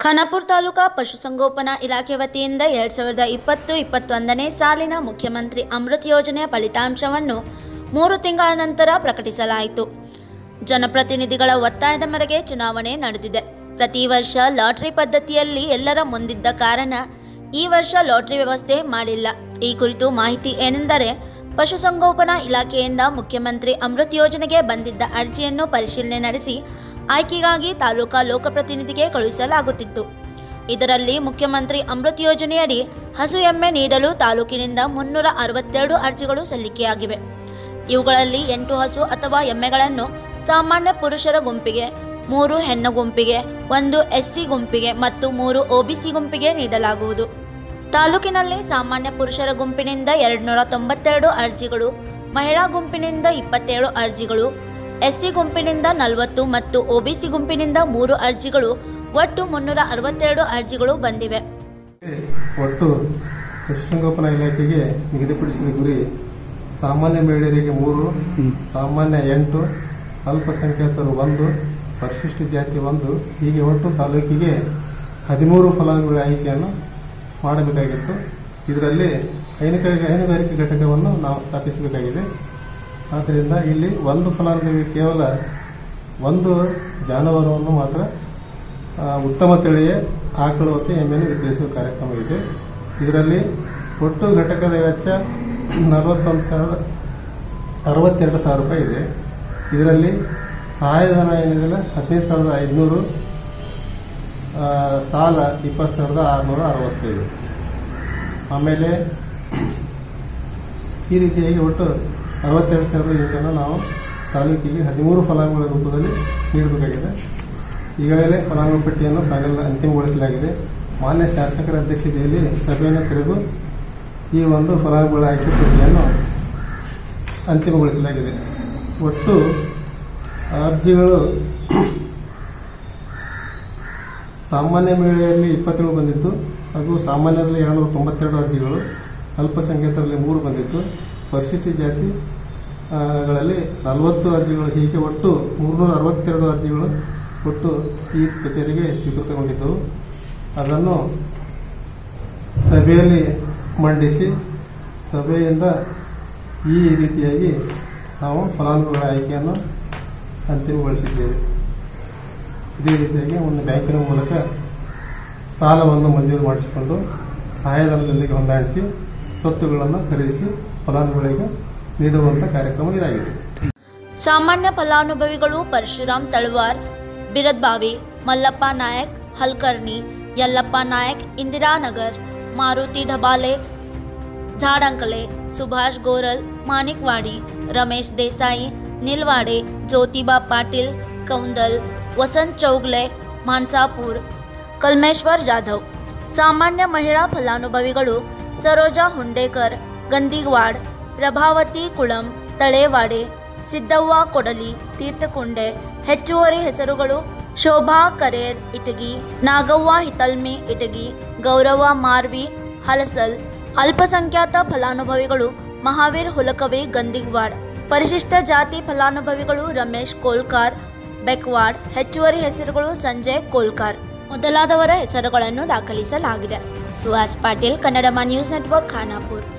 ಖಾನಾಪುರ ತಾಲೂಕಾ ಪಶುಸಂಗೋಪನಾ ಇಲಾಖೆ ವತಿಯಿಂದ ಎರಡು ಸಾವಿರದ ಇಪ್ಪತ್ತು ಇಪ್ಪತ್ತೊಂದನೇ ಸಾಲಿನ ಮುಖ್ಯಮಂತ್ರಿ ಅಮೃತ್ ಯೋಜನೆಯ ಫಲಿತಾಂಶವನ್ನು ಮೂರು ತಿಂಗಳ ನಂತರ ಪ್ರಕಟಿಸಲಾಯಿತು ಜನಪ್ರತಿನಿಧಿಗಳ ಒತ್ತಾಯದ ಮೇರೆಗೆ ಚುನಾವಣೆ ನಡೆದಿದೆ ಪ್ರತಿ ವರ್ಷ ಲಾಟರಿ ಪದ್ಧತಿಯಲ್ಲಿ ಎಲ್ಲರ ಮುಂದಿದ್ದ ಕಾರಣ ಈ ವರ್ಷ ಲಾಟರಿ ವ್ಯವಸ್ಥೆ ಮಾಡಿಲ್ಲ ಈ ಕುರಿತು ಮಾಹಿತಿ ಏನೆಂದರೆ ಪಶುಸಂಗೋಪನಾ ಇಲಾಖೆಯಿಂದ ಮುಖ್ಯಮಂತ್ರಿ ಅಮೃತ್ ಯೋಜನೆಗೆ ಬಂದಿದ್ದ ಅರ್ಜಿಯನ್ನು ಪರಿಶೀಲನೆ ನಡೆಸಿ ಆಯ್ಕೆಗಾಗಿ ತಾಲೂಕಾ ಲೋಕಪ್ರತಿನಿಧಿಗೆ ಕಳುಹಿಸಲಾಗುತ್ತಿತ್ತು ಇದರಲ್ಲಿ ಮುಖ್ಯಮಂತ್ರಿ ಅಮೃತ್ ಯೋಜನೆಯಡಿ ಹಸು ಎಮ್ಮೆ ನೀಡಲು ತಾಲೂಕಿನಿಂದ ಮುನ್ನೂರ ಅರವತ್ತೆರಡು ಅರ್ಜಿಗಳು ಸಲ್ಲಿಕೆಯಾಗಿವೆ ಇವುಗಳಲ್ಲಿ ಎಂಟು ಹಸು ಅಥವಾ ಎಮ್ಮೆಗಳನ್ನು ಸಾಮಾನ್ಯ ಪುರುಷರ ಗುಂಪಿಗೆ ಮೂರು ಹೆಣ್ಣು ಗುಂಪಿಗೆ ಒಂದು ಎಸ್ಸಿ ಗುಂಪಿಗೆ ಮತ್ತು ಮೂರು ಒಬಿಸಿ ಗುಂಪಿಗೆ ನೀಡಲಾಗುವುದು ತಾಲೂಕಿನಲ್ಲಿ ಸಾಮಾನ್ಯ ಪುರುಷರ ಗುಂಪಿನಿಂದ ಎರಡುನೂರ ತೊಂಬತ್ತೆರಡು ಅರ್ಜಿಗಳು ಮಹಿಳಾ ಗುಂಪಿನಿಂದ ಇಪ್ಪತ್ತೇಳು ಅರ್ಜಿಗಳು ಎಸ್ಸಿ ಗುಂಪಿನಿಂದ ನಲವತ್ತು ಮತ್ತು ಒಬಿಸಿ ಗುಂಪಿನಿಂದ ಮೂರು ಅರ್ಜಿಗಳು ಒಟ್ಟು ಮುನ್ನೂರ ಅರವತ್ತೆರಡು ಅರ್ಜಿಗಳು ಬಂದಿವೆ ಒಟ್ಟು ಪಶುಸಂಗೋಪನಾ ಇಲಾಖೆಗೆ ನಿಗದಿಪಡಿಸಿದ ಗುರಿ ಸಾಮಾನ್ಯ ಮಹಿಳೆಯರಿಗೆ ಮೂರು ಸಾಮಾನ್ಯ ಎಂಟು ಅಲ್ಪಸಂಖ್ಯಾತರು ಒಂದು ಪರಿಶಿಷ್ಟ ಜಾತಿ ಒಂದು ಹೀಗೆ ಒಟ್ಟು ತಾಲೂಕಿಗೆ ಹದಿಮೂರು ಫಲಾನುಭವಿ ಆಯ್ಕೆಯನ್ನು ಮಾಡಬೇಕಾಗಿತ್ತು ಇದರಲ್ಲಿ ಹೈನುಗಾರಿಕೆ ಹೈನುಗಾರಿಕೆ ಘಟಕವನ್ನು ನಾವು ಸ್ಥಾಪಿಸಬೇಕಾಗಿದೆ ಆದ್ದರಿಂದ ಇಲ್ಲಿ ಒಂದು ಫಲಾನುಭವಿ ಕೇವಲ ಒಂದು ಜಾನುವಾರುವನ್ನು ಮಾತ್ರ ಆ, ಉತ್ತಮ ತಳಿಯ ಆಕಳು ಮತ್ತು ಎಮ್ಮೆಯನ್ನು ವಿತರಿಸುವ ಕಾರ್ಯಕ್ರಮ ಇದೆ ಇದರಲ್ಲಿ ಒಟ್ಟು ಘಟಕದ ವೆಚ್ಚ ನಲವತ್ತೊಂದು ಸಾವಿರದ ಅರವತ್ತೆರಡು ಸಾವಿರ ರೂಪಾಯಿ ಇದೆ ಇದರಲ್ಲಿ ಸಹಾಯಧನ ಏನಿದೆ ಹದಿನೈದು ಸಾವಿರದ ಐದುನೂರು ಆ, ಸಾಲ ಇಪ್ಪತ್ತು ಸಾವಿರದ ಆರುನೂರ ಅರವತ್ತೈದು ಆಮೇಲೆ ಈ ರೀತಿಯಾಗಿ ಒಟ್ಟು ಅರವತ್ತೆರಡು ಸಾವಿರದ ಯೂನಿಟನ್ನು ನಾವು ತಾಲೂಕಿಗೆ ಹದಿಮೂರು ಫಲಾನುಭವಿಗಳ ರೂಪದಲ್ಲಿ ನೀಡಬೇಕಾಗಿದೆ ಈಗಾಗಲೇ ಫಲಾನುಭವಿ ಪಟ್ಟಿಯನ್ನು ಫೈನಲ್ ಅಂತಿಮಗೊಳಿಸಲಾಗಿದೆ ಮಾನ್ಯ ಶಾಸಕರ ಅಧ್ಯಕ್ಷತೆಯಲ್ಲಿ ಸಭೆಯನ್ನು ಕರೆದು ಈ ಒಂದು ಫಲಾನುಭವಿಗಳ ಆಯ್ಕೆ ಪಟ್ಟಿಯನ್ನು ಅಂತಿಮಗೊಳಿಸಲಾಗಿದೆ ಒಟ್ಟು ಅರ್ಜಿಗಳು ಸಾಮಾನ್ಯ ಮಹಿಳೆಯಲ್ಲಿ ಇಪ್ಪತ್ತೇಳು ಬಂದಿತ್ತು ಹಾಗೂ ಸಾಮಾನ್ಯರಲ್ಲಿ ಎರಡುನೂರ ತೊಂಬತ್ತೆರಡು ಅರ್ಜಿಗಳು ಅಲ್ಪಸಂಖ್ಯಾತರಲ್ಲಿ ಮೂರು ಬಂದಿತ್ತು ಪರಿಶಿಷ್ಟ ಜಾತಿ ಆ, ಗಳಲ್ಲಿ ನಲವತ್ತು ಅರ್ಜಿಗಳು ಹೀಗೆ ಒಟ್ಟು ಮೂರ್ನೂರ ಅರವತ್ತೆರಡು ಅರ್ಜಿಗಳು ಒಟ್ಟು ಈ ಕಚೇರಿಗೆ ಸ್ವೀಕೃತಗೊಂಡಿದ್ದವು ಅದನ್ನು ಸಭೆಯಲ್ಲಿ ಮಂಡಿಸಿ ಸಭೆಯಿಂದ ಈ ರೀತಿಯಾಗಿ ನಾವು ಫಲಾನುಭವಿಗಳ ಆಯ್ಕೆಯನ್ನು ಅಂತಿಮಗೊಳಿಸಿದ್ದೇವೆ ಇದೇ ರೀತಿಯಾಗಿ ಒಂದು ಬ್ಯಾಂಕಿನ ಮೂಲಕ ಸಾಲವನ್ನು ಮಂಜೂರು ಮಾಡಿಸಿಕೊಂಡು ಸಹಾಯಧನದೊಂದಿಗೆ ಹೊಂದಾಣಿಸಿ ಸ್ವತ್ತುಗಳನ್ನು ಖರೀದಿಸಿ ಫಲಾನುಭವಿಗಳಿಗೆ ನೀಡುವಂಥ ಕಾರ್ಯಕ್ರಮ ಇದಾಗಿದೆ ಸಾಮಾನ್ಯ ಫಲಾನುಭವಿಗಳು ಪರಶುರಾಮ್ ತಳವಾರ್ ಬಿರದ್ಬಾವಿ ಮಲ್ಲಪ್ಪ ನಾಯಕ್ ಹಲ್ಕರ್ನಿ ಯಲ್ಲಪ್ಪ ನಾಯಕ್ ಇಂದಿರಾನಗರ್ ಮಾರುತಿ ಢಬಾಲೆ झाडंकले सुभाष गोरल माणिकवाडी रमेश देसाई निलवाडे ज्योतिबा पाटील कौंदल वसंत चौगले ಮಾನ್ಸಾಪುರ್ ಕಲ್ಮೇಶ್ವರ್ ಜಾಧವ್ ಸಾಮಾನ್ಯ ಮಹಿಳಾ ಫಲಾನುಭವಿಗಳು ಸರೋಜಾ ಹುಂಡೇಕರ್ ಗಂದಿಗ್ವಾಡ್ ಪ್ರಭಾವತಿ ಕುಳಂ ತಳೇವಾಡೆ ಸಿದ್ದವ್ವ ಕೊಡಲಿ ತೀರ್ಥಕುಂಡೆ ಹೆಚ್ಚುವರಿ ಹೆಸರುಗಳು ಶೋಭಾ ಕರೇರ್ ಇಟಗಿ ನಾಗವ್ವ ಹಿತಲ್ಮಿ ಇಟಗಿ ಗೌರವ ಮಾರ್ವಿ ಹಲಸಲ್ ಅಲ್ಪಸಂಖ್ಯಾತ ಫಲಾನುಭವಿಗಳು ಮಹಾವೀರ್ ಹುಲಕವಿ ಗಂದಿಗ್ವಾಡ್ ಪರಿಶಿಷ್ಟ ಜಾತಿ ಫಲಾನುಭವಿಗಳು ರಮೇಶ್ ಕೋಲ್ಕಾರ್ ಬೆಕ್ವಾಡ್ ಹೆಚ್ಚುವರಿ ಹೆಸರುಗಳು ಸಂಜಯ್ ಕೋಲ್ಕಾರ್ ಮೊದಲಾದವರ ಹೆಸರುಗಳನ್ನು ದಾಖಲಿಸಲಾಗಿದೆ ಸುಹಾಸ್ ಪಾಟೀಲ್ ಕನ್ನಡಮ ನ್ಯೂಸ್ ನೆಟ್ವರ್ಕ್ ಖಾನಾಪುರ್